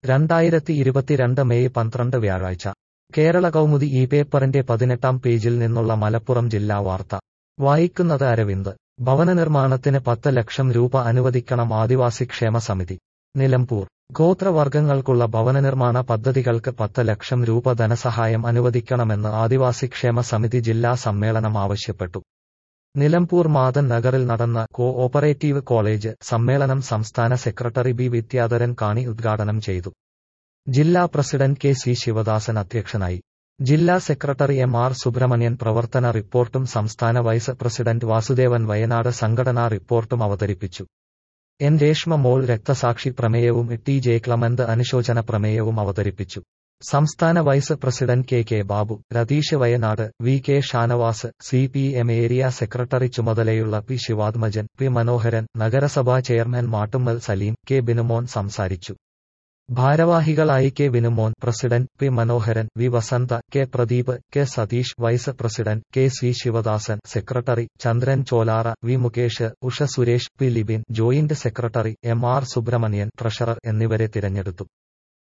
രണ്ടായിരത്തി ഇരുപത്തിരണ്ട് മെയ് പന്ത്രണ്ട് വ്യാഴാഴ്ച കേരള കൗമുദി ഈ പേപ്പറിന്റെ പതിനെട്ടാം പേജിൽ നിന്നുള്ള മലപ്പുറം ജില്ലാ വാർത്ത വായിക്കുന്നത് അരവിന്ദ് ഭവന നിർമ്മാണത്തിന് പത്ത് ലക്ഷം രൂപ അനുവദിക്കണം ആദിവാസി ക്ഷേമ സമിതി നിലമ്പൂർ ഗോത്രവർഗങ്ങൾക്കുള്ള ഭവന നിർമ്മാണ പദ്ധതികൾക്ക് പത്ത് ലക്ഷം രൂപ ധനസഹായം അനുവദിക്കണമെന്ന് ആദിവാസി ക്ഷേമ സമിതി ജില്ലാ സമ്മേളനം ആവശ്യപ്പെട്ടു നിലമ്പൂർ മാതൻ നഗറിൽ നടന്ന കോ ഓപ്പറേറ്റീവ് കോളേജ് സമ്മേളനം സംസ്ഥാന സെക്രട്ടറി ബി വിദ്യാധരൻ കാണി ഉദ്ഘാടനം ചെയ്തു ജില്ലാ പ്രസിഡന്റ് കെ സി ശിവദാസൻ അധ്യക്ഷനായി ജില്ലാ സെക്രട്ടറി എം ആർ സുബ്രഹ്മണ്യൻ പ്രവർത്തന റിപ്പോർട്ടും സംസ്ഥാന വൈസ് പ്രസിഡന്റ് വാസുദേവൻ വയനാട് സംഘടനാ റിപ്പോർട്ടും അവതരിപ്പിച്ചു എൻ രേഷ്മ മോൾ രക്തസാക്ഷി പ്രമേയവും ടി ജെ ക്ലമന്ത് അനുശോചന പ്രമേയവും അവതരിപ്പിച്ചു സംസ്ഥാന vice president K K Babu Ratheesh Wayanad V K Shanavas C P M area secretary ചുമതലയുള്ള പി ശിവാത്മജൻ പി മനോഹരൻ നഗരസഭാ ചെയർമാൻ മാട്ടുമ്മൽ സലീം കെ ബിനുമോൻ സംസാരിച്ചു ഭാരവാഹികളായി K Vinumon president P Manoharan V Vasantha K Pradeep K Satheesh vice president K C Sivadasan secretary Chandran Cholara V Mukesh Usha Suresh P Libin joint secretary M R Subramanian treasurer എന്നിവരെ തിരഞ്ഞെടുത്തു